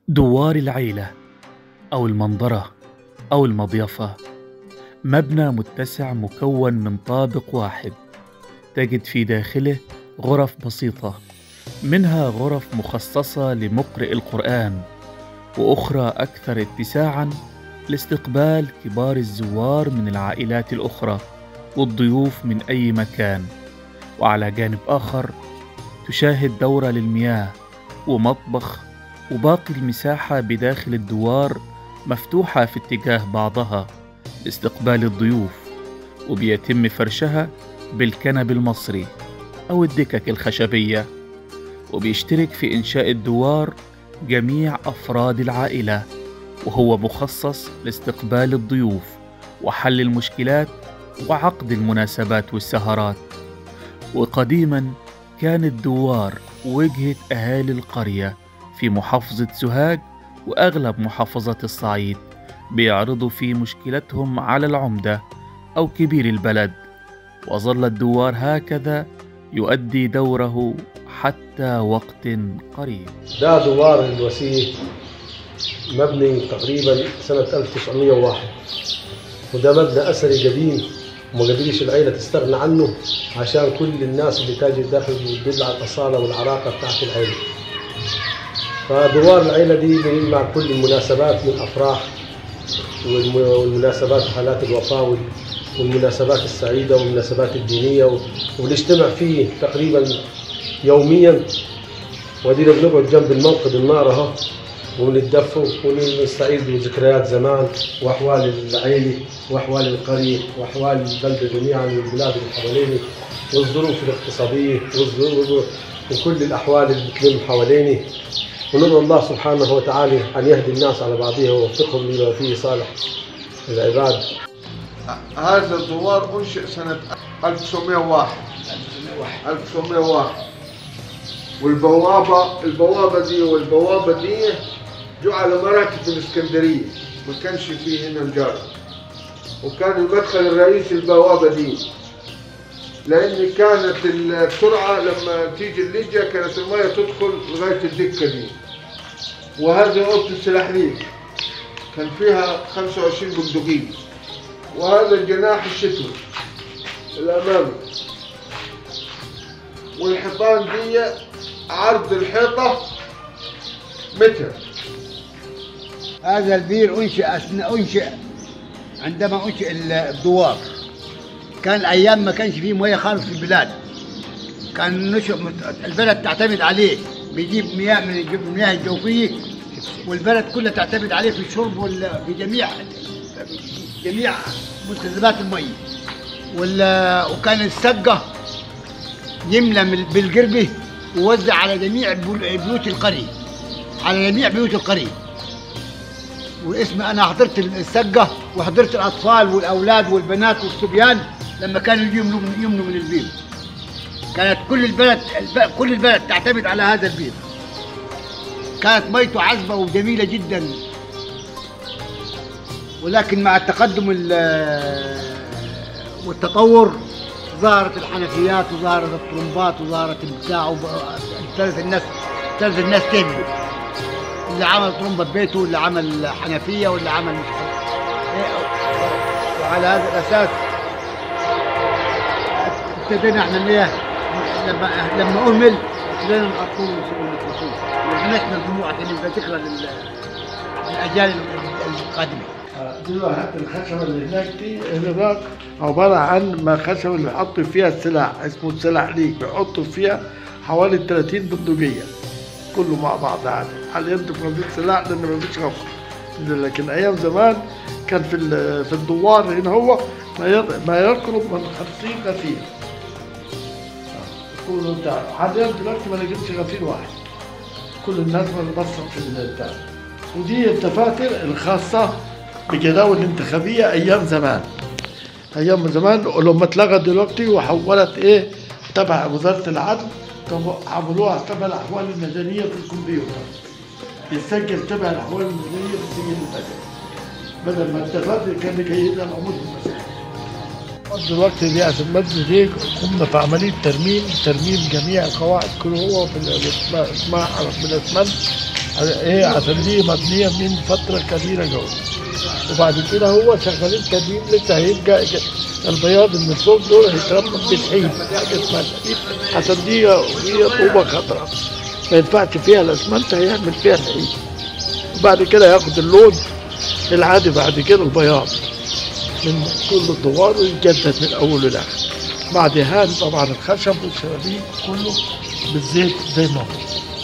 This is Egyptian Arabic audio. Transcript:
دوار العيلة أو المنظرة أو المضيفة مبنى متسع مكون من طابق واحد تجد في داخله غرف بسيطة منها غرف مخصصة لمقرئ القرآن وأخرى أكثر اتساعا لاستقبال كبار الزوار من العائلات الأخرى والضيوف من أي مكان وعلى جانب آخر تشاهد دورة للمياه ومطبخ وباقي المساحة بداخل الدوار مفتوحة في اتجاه بعضها لاستقبال الضيوف وبيتم فرشها بالكنب المصري أو الدكك الخشبية وبيشترك في إنشاء الدوار جميع أفراد العائلة وهو مخصص لاستقبال الضيوف وحل المشكلات وعقد المناسبات والسهرات وقديما كان الدوار وجهة أهالي القرية في محافظة سوهاج وأغلب محافظات الصعيد بيعرضوا في مشكلتهم على العمدة أو كبير البلد وظل الدوار هكذا يؤدي دوره حتى وقت قريب ده دوار الوسيء مبني تقريبا سنة 1901 وده مبنى أثري قديم وما قدرش العيلة تستغنى عنه عشان كل الناس اللي تاجي داخل بتدل على الأصالة والعراقة بتاعت العيلة فدوار العيلة دي بيجمع كل المناسبات من الأفراح والم- والمناسبات حالات الوفاة وال- والمناسبات السعيدة والمناسبات الدينية و- وبنجتمع فيه تقريبا يوميا ودينا بنقعد جنب الموقد النار اهو ونتدفوا ونستعيد بذكريات زمان واحوال العيله واحوال القريه واحوال البلده جميعا والبلاد اللي حواليني والظروف الاقتصاديه والظروف وكل الاحوال اللي بتلم حواليني وندعو الله سبحانه وتعالى ان يهدي الناس على بعضها ويوفقهم لما فيه صالح العباد هذا الدوار أنشئ سنة 1901 1901 والبوابة البوابة دي والبوابة دي جعل مراكز في الإسكندرية ما كانش فيه هنا الجارة وكان المدخل الرئيسي البوابة دي لأن كانت السرعة لما تيجي اللجة كانت المية تدخل لغاية الدكة دي وهذه أوضة السلاحليك كان فيها 25 بندقية وهذا الجناح الشتوي الأمامي والحيطان دي عرض الحيطة متر هذا البير انشئ اثناء انشئ عندما انشئ الدوار كان ايام ما كانش فيه ميه خالص في البلاد كان نشئ مت- البلد تعتمد عليه بيجيب مياه من الج- المياه الجوفيه والبلد كلها تعتمد عليه في الشرب وال في جميع جميع مستلزمات الميه وال- وكان السقه يملى من- بالقربه ووزع على جميع بيو- بيوت القريه على جميع بيوت القريه واسم انا حضرت السقه وحضرت الاطفال والاولاد والبنات والصبيان لما كانوا يجوا يملوا من يملوا من البير كانت كل البلد الب- كل البلد تعتمد على هذا البير كانت ميته عذبه وجميله جدا ولكن مع التقدم ال- والتطور ظهرت الحنفيات وظهرت الطرمبات وظهرت البتاع وب- ابتدت الناس ابتدت الناس تهبل اللي عمل طرمبه ببيته واللي عمل حنفيه واللي عمل مش عارف إيه. وعلى هذا الاساس ابتدينا احنا المياه لما لما اهمل ابتدينا نقطوه ونخلصوه وحنكنا الدموع عشان يبقى ذكرى لل- للاجيال القادمه دلوقتي الخشبة اللي هناك دي هناك عبارة عن ما خشبة اللي بيحطوا فيها السلاح اسمه السلاح ليك بيحطوا فيها حوالي 30 بندقية كله مع بعض عادي حاليا ما فيش سلاح لأن ما فيش غفر لكن أيام زمان كان في ال- في الدوار هنا هو ما ير- ما يقرب من 50 غفير كله بتاع حاليا دلوقتي ما لقيتش غفير واحد كل الناس بتبسط في البتاع ودي الدفاتر الخاصة بجداول الانتخابية أيام زمان أيام زمان ولما اتلغت دلوقتي وحولت إيه تبع وزارة العدل طب عملوها تبع الأحوال المدنية في الكمبيوتر يسجل تبع الأحوال المدنية في السجل المدني بدل ما الدفاتر كان جايين العمود المسائل دلوقتي دي عشان المسجد دي قمنا في عملية ترميم ترميم جميع القواعد كله هو بالاسماء اسمها بالاسمنت ايه عشان دي مبنيه من فتره كبيره جوه وبعد كده هو شغالين تدريب لسه هيبقى البياض اللي فوق دول هيترمم بالحيل حاجه اسمها الحيل عشان دي هي طوبه خضراء ما ينفعش فيها الاسمنت هيعمل فيها الحيل وبعد كده ياخد اللون العادي بعد كده البياض من كل الدوار ويتجدد من اول لاخر مع دهان طبعا الخشب والشبابيك كله بالزيت زي ما هو